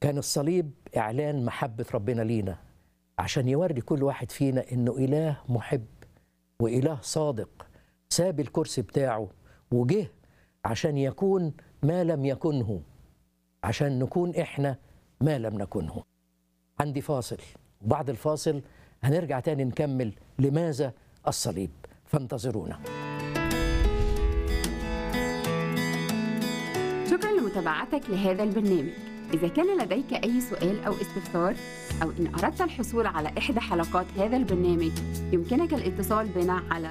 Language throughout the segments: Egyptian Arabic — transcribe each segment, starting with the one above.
كان الصليب إعلان محبة ربنا لينا عشان يوري كل واحد فينا إنه إله محب وإله صادق ساب الكرسي بتاعه وجه عشان يكون ما لم يكنه عشان نكون إحنا ما لم نكنه عندي فاصل وبعد الفاصل هنرجع تاني نكمل لماذا الصليب فانتظرونا شكرا لمتابعتك لهذا البرنامج إذا كان لديك أي سؤال أو استفسار أو إن أردت الحصول على إحدى حلقات هذا البرنامج يمكنك الاتصال بنا على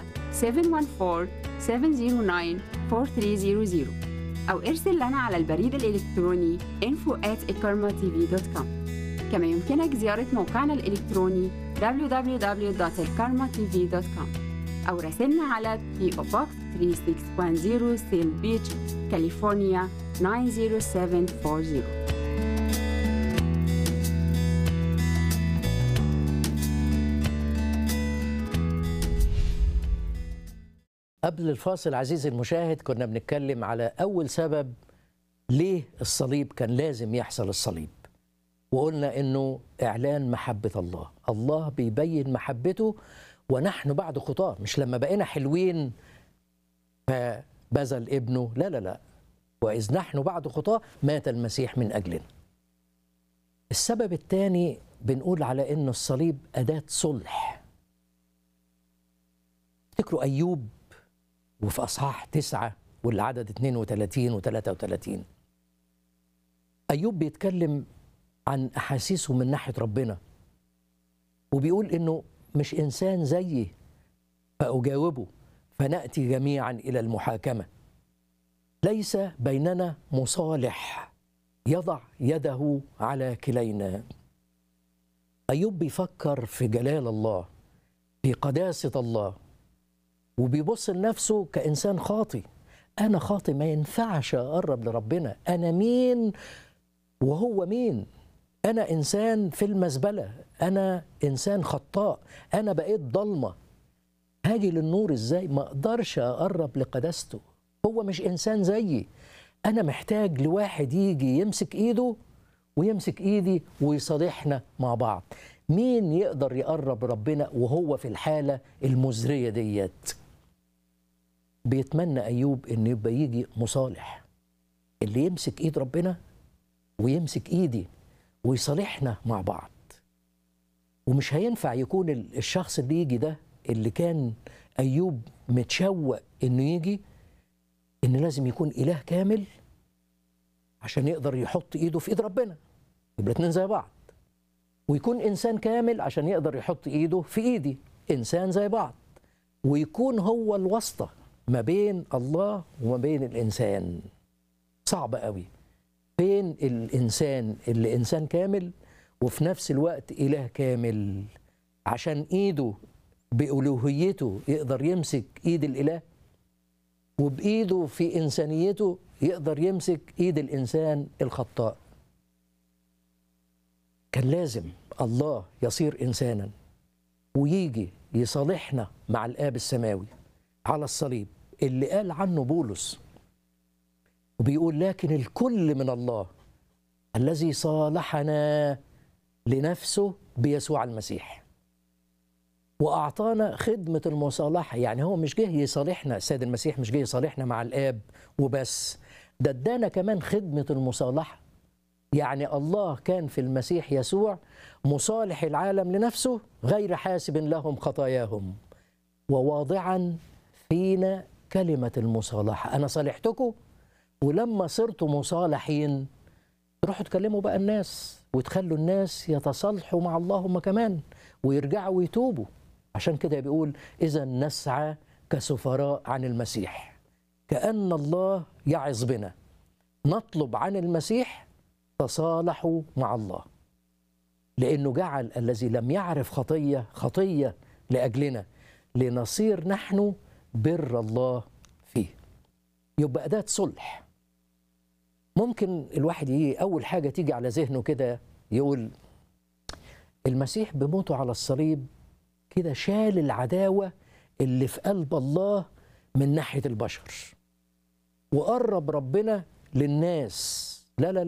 714-709-4300 أو ارسل لنا على البريد الإلكتروني info at كما يمكنك زيارة موقعنا الإلكتروني www.elkarmatv.com أو راسلنا على PO Box 3610 سيل بيتش كاليفورنيا 90740 قبل الفاصل عزيزي المشاهد كنا بنتكلم على أول سبب ليه الصليب كان لازم يحصل الصليب وقلنا إنه إعلان محبة الله الله بيبين محبته ونحن بعد خطاه مش لما بقينا حلوين فبذل ابنه لا لا لا وإذ نحن بعد خطاه مات المسيح من أجلنا السبب الثاني بنقول على إن الصليب أداة صلح افتكروا أيوب وفي أصحاح تسعة والعدد 32 و 33 أيوب بيتكلم عن أحاسيسه من ناحية ربنا وبيقول إنه مش إنسان زيي فأجاوبه فنأتي جميعا إلى المحاكمة ليس بيننا مصالح يضع يده على كلينا أيوب بيفكر في جلال الله في قداسة الله وبيبص لنفسه كإنسان خاطي أنا خاطي ما ينفعش أقرب لربنا أنا مين وهو مين أنا إنسان في المزبلة أنا إنسان خطاء أنا بقيت ضلمة هاجي للنور إزاي ما أقدرش أقرب لقداسته هو مش إنسان زيي أنا محتاج لواحد يجي يمسك إيده ويمسك إيدي ويصالحنا مع بعض مين يقدر يقرب ربنا وهو في الحالة المزرية ديت بيتمنى أيوب إن يبقى يجي مصالح اللي يمسك إيد ربنا ويمسك إيدي ويصالحنا مع بعض ومش هينفع يكون الشخص اللي يجي ده اللي كان أيوب متشوق إنه يجي إن لازم يكون إله كامل عشان يقدر يحط إيده في إيد ربنا يبقى الاتنين زي بعض ويكون إنسان كامل عشان يقدر يحط إيده في إيدي إنسان زي بعض ويكون هو الواسطة ما بين الله وما بين الإنسان صعب قوي فين الإنسان اللي إنسان كامل وفي نفس الوقت إله كامل عشان إيده بألوهيته يقدر يمسك إيد الإله وبإيده في إنسانيته يقدر يمسك إيد الإنسان الخطاء كان لازم الله يصير إنسانا ويجي يصالحنا مع الآب السماوي على الصليب اللي قال عنه بولس وبيقول لكن الكل من الله الذي صالحنا لنفسه بيسوع المسيح واعطانا خدمه المصالحه يعني هو مش جه يصالحنا السيد المسيح مش جه يصالحنا مع الاب وبس ده ادانا كمان خدمه المصالحه يعني الله كان في المسيح يسوع مصالح العالم لنفسه غير حاسب لهم خطاياهم وواضعا فينا كلمه المصالحه انا صالحتكم ولما صرتوا مصالحين تروحوا تكلموا بقى الناس وتخلوا الناس يتصالحوا مع الله هم كمان ويرجعوا ويتوبوا عشان كده بيقول إذا نسعى كسفراء عن المسيح كأن الله يعظ بنا نطلب عن المسيح تصالحوا مع الله لأنه جعل الذي لم يعرف خطية خطية لأجلنا لنصير نحن بر الله فيه يبقى أداة صلح ممكن الواحد يجي أول حاجة تيجي على ذهنه كده يقول المسيح بموته على الصليب كده شال العداوة اللي في قلب الله من ناحية البشر وقرب ربنا للناس لا لا